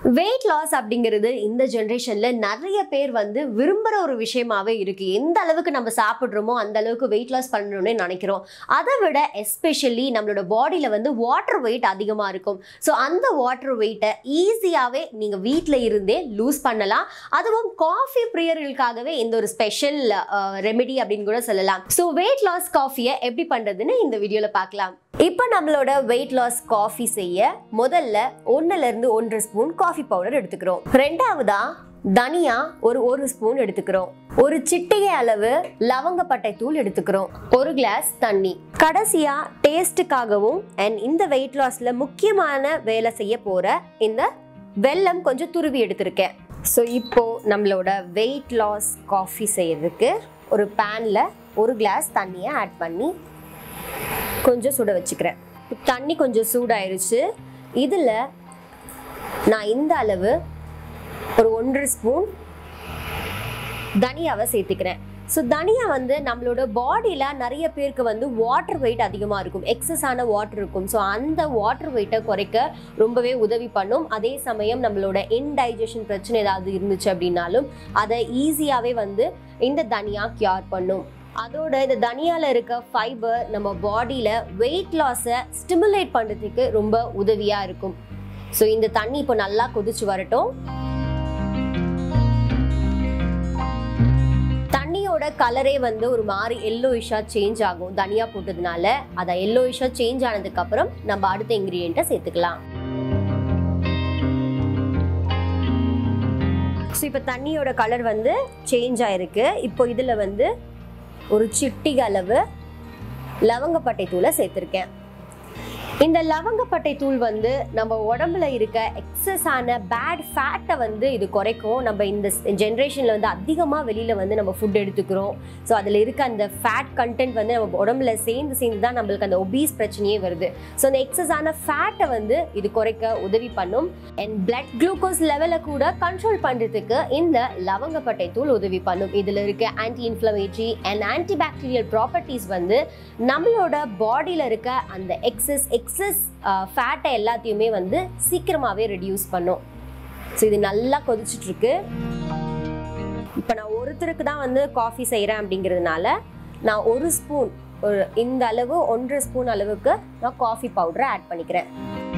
weight loss அப்படிங்கிறது இந்த ஜென்ரேஷன்ல நிறைய பேர் வந்து விரும்புற ஒரு விஷயமாவே இருக்கு எந்த அளவுக்கு நம்ம சாப்பிட்றோமோ அந்த அளவுக்கு வெயிட் லாஸ் பண்ணணும்னு நினைக்கிறோம் அதை விட எஸ்பெஷலி நம்மளோட பாடியில வந்து வாட்டர் வெயிட் அதிகமா இருக்கும் ஸோ அந்த வாட்டர் வெயிட்டை ஈஸியாவே நீங்க வீட்டில் இருந்தே லூஸ் பண்ணலாம் அதுவும் காஃபி பிரியர்களுக்காகவே இந்த ஒரு ஸ்பெஷல் ரெமெடி அப்படின்னு கூட சொல்லலாம் ஸோ வெயிட் லாஸ் காஃபியை எப்படி பண்றதுன்னு இந்த வீடியோல பார்க்கலாம் இப்போ நம்மளோட வெயிட் லாஸ் காஃபி செய்ய முதல்ல ஒன்னுல இருந்து ஒன்றரை ஸ்பூன் காஃபி பவுடர் எடுத்துக்கிறோம் ரெண்டாவதா தனியா ஒரு ஒரு ஸ்பூன் எடுத்துக்கிறோம் ஒரு சிட்டிகை அளவு லவங்கப்பட்டை தூள் எடுத்துக்கிறோம் ஒரு கிளாஸ் தண்ணி கடைசியா டேஸ்ட்டுக்காகவும் அண்ட் இந்த வெயிட் லாஸ்ல முக்கியமான வேலை செய்ய போற இந்த வெல்லம் கொஞ்சம் துருவி எடுத்திருக்கேன் ஸோ இப்போ நம்மளோட வெயிட் லாஸ் காஃபி செய்யறதுக்கு ஒரு பேனில் ஒரு கிளாஸ் தண்ணியை ஆட் பண்ணி கொஞ்சம் சுட வச்சுக்கிறேன் தண்ணி கொஞ்சம் சூடாயிருச்சு இதில் நான் இந்த அளவு ஒரு ஒன்றரை ஸ்பூன் தனியாவை சேர்த்துக்கிறேன் ஸோ தனியா வந்து நம்மளோட பாடியில் நிறைய பேருக்கு வந்து வாட்டர் வெயிட் அதிகமாக இருக்கும் எக்ஸஸான வாட்டர் இருக்கும் ஸோ அந்த வாட்டர் வெயிட்டை குறைக்க ரொம்பவே உதவி பண்ணும் அதே சமயம் நம்மளோட இன்டைஜஷன் பிரச்சனை ஏதாவது இருந்துச்சு அப்படின்னாலும் அதை ஈஸியாகவே வந்து இந்த தனியா கியூர் பண்ணும் அதோட இந்த தனியால இருக்க ஃபைபர் நம்ம பாடியில வெயிட் லாஸை ஸ்டிமுலேட் பண்ணுறதுக்கு ரொம்ப உதவியா இருக்கும் ஸோ இந்த தண்ணி இப்போ நல்லா கொதிச்சு வரட்டும் தண்ணியோட கலரே வந்து ஒரு மாதிரி எல்லோயிஷா சேஞ்ச் ஆகும் தனியா போட்டதுனால அதை எல்லோயிஷா சேஞ்ச் ஆனதுக்கு அப்புறம் நம்ம அடுத்த இன்கிரீடியண்ட்டை சேர்த்துக்கலாம் ஸோ இப்போ தண்ணியோட கலர் வந்து சேஞ்ச் ஆயிருக்கு இப்போ இதில் வந்து ஒரு சிட்டிக அளவு லவங்கப்பட்டை தூளை சேர்த்துருக்கேன் இந்த லவங்கப்பட்டை தூள் வந்து நம்ம உடம்புல இருக்க எக்ஸஸான பேட் ஃபேட்டை வந்து இது குறைக்கும் நம்ம இந்த ஜென்ரேஷனில் வந்து அதிகமாக வெளியில் வந்து நம்ம ஃபுட் எடுத்துக்கிறோம் ஸோ அதில் இருக்க அந்த ஃபேட் கண்டென்ட் வந்து நம்ம உடம்புல சேர்ந்து சேர்ந்து தான் நம்மளுக்கு அந்த ஒபீஸ் பிரச்சனையே வருது ஸோ அந்த எக்ஸஸான ஃபேட்டை வந்து இது குறைக்க உதவி பண்ணும் அண்ட் பிளட் குளுக்கோஸ் லெவலை கூட கண்ட்ரோல் பண்ணுறதுக்கு இந்த லவங்கப்பட்டை தூள் உதவி பண்ணும் இதில் இருக்க anti inflammatory and anti bacterial properties வந்து நம்மளோட பாடியில் இருக்க அந்த எக்ஸஸ் எக்ஸஸ் ஃபேட்டை எல்லாத்தையுமே வந்து சீக்கிரமாகவே ரெடியூஸ் பண்ணும் ஸோ இது நல்லா கொதிச்சுட்டு இருக்கு இப்போ நான் ஒருத்தருக்கு தான் வந்து காஃபி செய்கிறேன் அப்படிங்கிறதுனால நான் ஒரு ஸ்பூன் ஒரு இந்த அளவு ஒன்றரை ஸ்பூன் அளவுக்கு நான் காஃபி பவுடரை ஆட் பண்ணிக்கிறேன்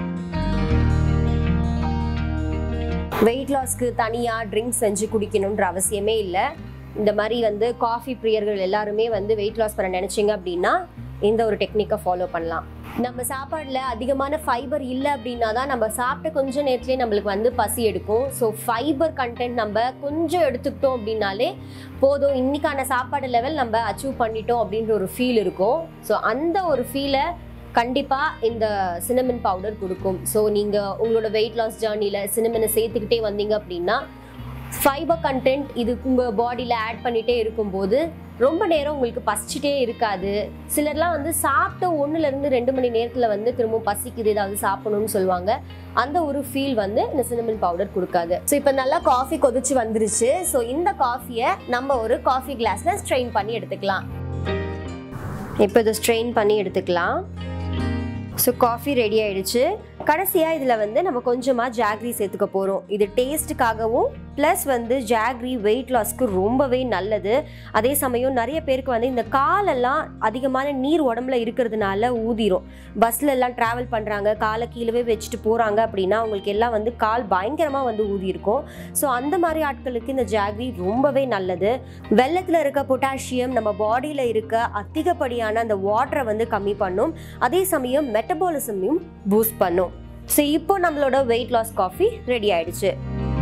வெயிட் லாஸ்க்கு தனியாக ட்ரிங்க்ஸ் செஞ்சு குடிக்கணுன்ற அவசியமே இல்லை இந்த மாதிரி வந்து காஃபி பிரியர்கள் எல்லாருமே வந்து வெயிட் லாஸ் பண்ண நினச்சிங்க அப்படின்னா இந்த ஒரு டெக்னிக்கை ஃபாலோ பண்ணலாம் நம்ம சாப்பாடில் அதிகமான ஃபைபர் இல்லை அப்படின்னா தான் நம்ம சாப்பிட்ட கொஞ்ச நேரத்துலேயே நம்மளுக்கு வந்து பசி எடுக்கும் ஸோ ஃபைபர் கண்டென்ட் நம்ம கொஞ்சம் எடுத்துக்கிட்டோம் அப்படின்னாலே போதும் இன்னைக்கான சாப்பாடு லெவல் நம்ம அச்சீவ் பண்ணிட்டோம் அப்படின்ற ஒரு ஃபீல் இருக்கும் ஸோ அந்த ஒரு ஃபீலை கண்டிப்பாக இந்த சினமன் பவுடர் கொடுக்கும் ஸோ நீங்கள் உங்களோட வெயிட் லாஸ் ஜேர்னியில் சினமனை சேர்த்துக்கிட்டே வந்தீங்க அப்படின்னா ஃபைபர் கண்டென்ட் இது உங்கள் பாடியில் ஆட் பண்ணிகிட்டே இருக்கும்போது ரொம்ப நேரம் உங்களுக்கு பசிச்சுட்டே இருக்காது சிலர்லாம் வந்து சாப்பிட்ட ஒன்றுலேருந்து ரெண்டு மணி நேரத்தில் வந்து திரும்ப பசிக்குது ஏதாவது சாப்பிடணும்னு சொல்லுவாங்க அந்த ஒரு ஃபீல் வந்து இந்த சினமன் பவுடர் கொடுக்காது ஸோ இப்போ நல்லா காஃபி கொதிச்சு வந்துருச்சு ஸோ இந்த காஃபியை நம்ம ஒரு காஃபி கிளாஸில் ஸ்ட்ரெயின் பண்ணி எடுத்துக்கலாம் இப்போ இதை ஸ்ட்ரெயின் பண்ணி எடுத்துக்கலாம் ஸோ காஃபி ரெடி ஆயிடுச்சு கடைசியாக இதில் வந்து நம்ம கொஞ்சமாக ஜாக்ரி சேர்த்துக்க போகிறோம் இது டேஸ்ட்டுக்காகவும் ப்ளஸ் வந்து ஜாக்ரி வெயிட் லாஸ்க்கு ரொம்பவே நல்லது அதே சமயம் நிறைய பேருக்கு வந்து இந்த காலெல்லாம் அதிகமான நீர் உடம்புல இருக்கிறதுனால ஊதிரும் பஸ்ல எல்லாம் ட்ராவல் பண்ணுறாங்க காலை கீழவே வச்சுட்டு போகிறாங்க அப்படின்னா அவங்களுக்கு எல்லாம் வந்து கால் பயங்கரமாக வந்து ஊதி இருக்கும் ஸோ அந்த மாதிரி ஆட்களுக்கு இந்த ஜாக்ரி ரொம்பவே நல்லது வெள்ளத்தில் இருக்க பொட்டாசியம் நம்ம பாடியில் இருக்க அதிகப்படியான அந்த வாட்டரை வந்து கம்மி பண்ணும் அதே சமயம் மெட்டபாலிசமையும் பூஸ்ட் பண்ணும் ஸோ இப்போ நம்மளோட வெயிட் லாஸ் காஃபி ரெடி ஆயிடுச்சு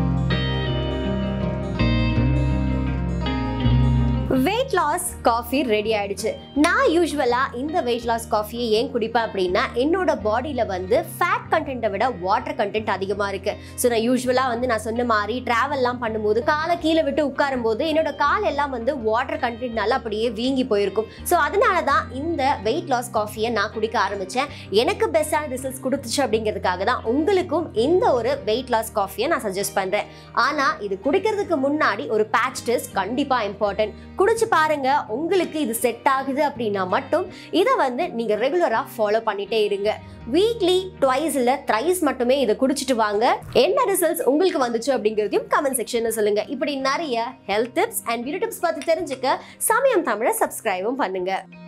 வெயிட் லாஸ் காஃபி ரெடி ஆயிடுச்சு நான் யூஸ்வலாக இந்த வெயிட் லாஸ் காஃபியை ஏன் குடிப்பேன் அப்படின்னா என்னோட பாடியில் வந்து ஃபேட் கண்டென்ட்டை விட வாட்டர் கண்டென்ட் அதிகமாக இருக்கு ஸோ நான் யூஸ்வலாக வந்து நான் சொன்ன மாதிரி ட்ராவல்லாம் பண்ணும்போது காலை கீழே விட்டு உட்காரும் போது என்னோட கால் எல்லாம் வந்து வாட்டர் கண்டென்ட்னால அப்படியே வீங்கி போயிருக்கும் ஸோ அதனால தான் இந்த வெயிட் லாஸ் காஃபியை நான் குடிக்க ஆரம்பித்தேன் எனக்கு பெஸ்ட்டான ரிசல்ட்ஸ் கொடுத்துச்சு அப்படிங்கிறதுக்காக தான் உங்களுக்கும் இந்த ஒரு வெயிட் லாஸ் காஃபியை நான் சஜஸ்ட் பண்ணுறேன் ஆனால் இது குடிக்கிறதுக்கு முன்னாடி ஒரு பேட்ச் டெஸ்ட் கண்டிப்பாக இம்பார்ட்டன்ட் குடிச்சு பாருங்க உங்களுக்கு இது செட் ஆகுது அப்படின்னா மட்டும் இதை வந்து நீங்க ரெகுலரா ஃபாலோ பண்ணிட்டே இருங்க வீக்லி ட்வைஸ் இல்ல த்ரைஸ் மட்டுமே இதை குடிச்சிட்டு வாங்க என்ன ரிசல்ட்ஸ் உங்களுக்கு வந்துச்சு அப்படிங்கிறதையும் கமெண்ட் செக்ஷன்ல சொல்லுங்க இப்படி நிறைய health tips and beauty tips பத்தி தெரிஞ்சுக்க சமயம் தமிழை சப்ஸ்கிரைபும் பண்ணுங்க